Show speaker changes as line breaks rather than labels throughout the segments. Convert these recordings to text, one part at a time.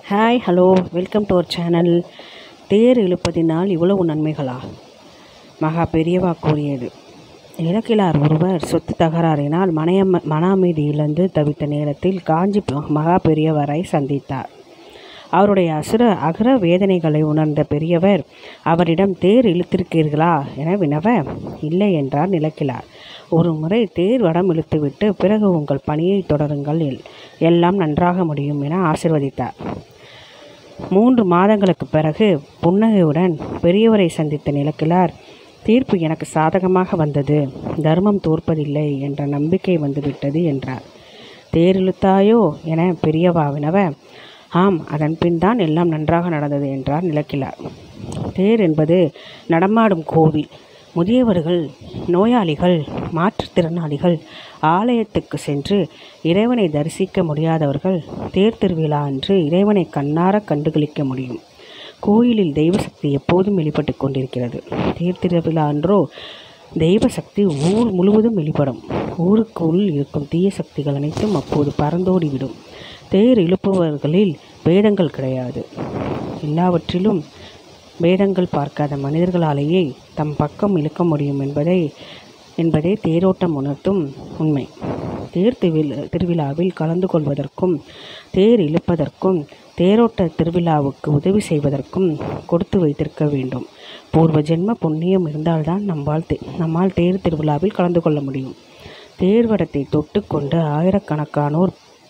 hi hello welcome to our channel தேர் இழுப்பதினால் இவ்வளவு நன்மைகளா மகா பெரியவா கூறியது இலக்கிலார் ஒருவர் சொத்து தகராறினால் மனையம மன அமைதி இழந்து தவித்த நேரத்தில் காஞ்சி ப- மகா பெரியவரை சந்தித்தார் அவருடைய அசுர அகர வேதனைகளை உணர்ந்த பெரியவர் அவரிடம் தேர் இழுத்திருக்கிறீர்களா என வினவ இல்லை என்றார் நிலக்கிலார் ஒரு முறை தேர் வடம் இழுத்துவிட்டு பிறகு உங்கள் பணியை தொடருங்கள் எல்- எல்லாம் நன்றாக முடியும் என ஆசிர்வதித்தார் மூன்று மாதங்களுக்கு பிறகு புன்னகையுடன் பெரியவரை சந்தித்த நிலக்கிலார் தீர்ப்பு எனக்கு சாதகமாக வந்தது தர்மம் தோற்பதில்லை என்ற நம்பிக்கை வந்துவிட்டது என்றார் தேர் இழுத்தாயோ என பெரியவா வினவ ஆம் அதன் பின் தான் எல்லாம் நன்றாக நடந்தது என்றார் நிலக்கிலார் தேர் என்பது நடமாடும் கோவில் முதியவர்கள் நோயாளிகள் மாற்றுத்திறனாளிகள் ஆலயத்துக்கு சென்று இறைவனை தரிசிக்க முடியாதவர்கள் தேர் திருவிழா அன்று இறைவனை கண்ணார கண்டுகளிக்க முடியும் கோயிலில் தெய்வ சக்தி எப்போதும் வெளிப்பட்டு கொண்டிருக்கிறது தேர் திருவிழா அன்றோ தெய்வ சக்தி ஊர் முழுவதும் வெளிப்படும் ஊருக்குள் இருக்கும் தீய சக்திகள் அனைத்தும் அப்போது பறந்தோடிவிடும் தேர் இழுப்பவர்களில் வேதங்கள் கிடையாது எல்லாவற்றிலும் வேதங்கள் பார்க்காத மனிதர்களாலேயே தம் பக்கம் இழுக்க முடியும் என்பதை என்பதே தேரோட்டம் உணர்த்தும் உண்மை தேர் திருவிழா திருவிழாவில் கலந்து கொள்வதற்கும் தேர் இழுப்பதற்கும் தேரோட்ட திருவிழாவுக்கு உதவி செய்வதற்கும் கொடுத்து வைத்திருக்க வேண்டும் பூர்வ ஜென்ம புண்ணியம் இருந்தால்தான் நம்மால் தே நம்மால் தேர் திருவிழாவில் கலந்து கொள்ள முடியும் தேர்வடத்தை தொட்டுக்கொண்டு ஆயிரக்கணக்கானோர்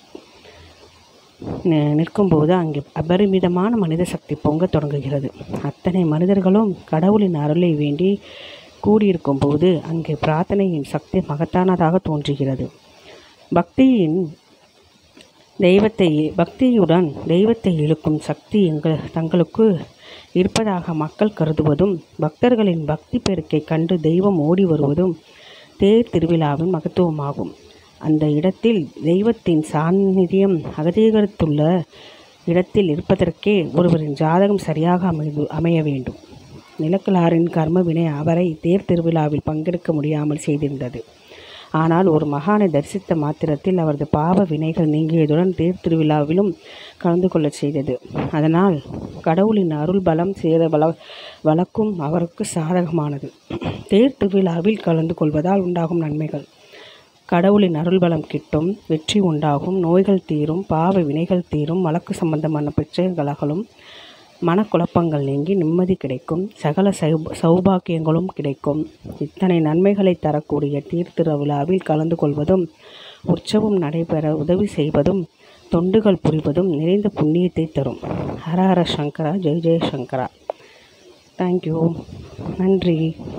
நி- நிற்கும்போது அங்கே அபரிமிதமான மனித சக்தி பொங்க தொடங்குகிறது அத்தனை மனிதர்களும் கடவுளின் அருளை வேண்டி கூடியிருக்கும் போது அங்கே பிரார்த்தனையின் சக்தி மகத்தானதாக தோன்றுகிறது பக்தியின் தெய்வத்தை பக்தியுடன் தெய்வத்தை இழுக்கும் சக்தி எங்கள் தங்களுக்கு இருப்பதாக மக்கள் கருதுவதும் பக்தர்களின் பக்தி பெருக்கை கண்டு தெய்வம் ஓடி வருவதும் தேர் திருவிழாவின் மகத்துவமாகும் அந்த இடத்தில் தெய்வத்தின் சாநித்தியம் அகதீகரித்துள்ள இடத்தில் இருப்பதற்கே ஒருவரின் ஜாதகம் சரியாக அமைது அமைய வேண்டும் நிலக்கலாரின் கர்ம வினை அவரை தேர் திருவிழாவில் பங்கெடுக்க முடியாமல் செய்திருந்தது ஆனால் ஒரு மகானை தரிசித்த மாத்திரத்தில் அவரது பாவ வினைகள் நீங்கியதுடன் தேர் திருவிழாவிலும் கலந்து கொள்ளச் செய்தது அதனால் கடவுளின் அருள் பலம் சேர வள வழக்கும் அவருக்கு சாதகமானது தேர் திருவிழாவில் கலந்து கொள்வதால் உண்டாகும் நன்மைகள் கடவுளின் அருள் பலம் கிட்டும் வெற்றி உண்டாகும் நோய்கள் தீரும் பாவ வினைகள் தீரும் வழக்கு சம்பந்தமான பிரச்சனைகள் அகலும் மனக்குழப்பங்கள் நீங்கி நிம்மதி கிடைக்கும் சகல சௌ- சௌபாக்கியங்களும் கிடைக்கும் இத்தனை நன்மைகளை தரக்கூடிய தீர்த்திருவிழாவில் கலந்து கொள்வதும் உற்சவம் நடைபெற உதவி செய்வதும் தொண்டுகள் புரிவதும் நிறைந்த புண்ணியத்தை தரும் ஹர ஹர சங்கரா ஜெய் ஜெய சங்கரா தேங்க்யூ நன்றி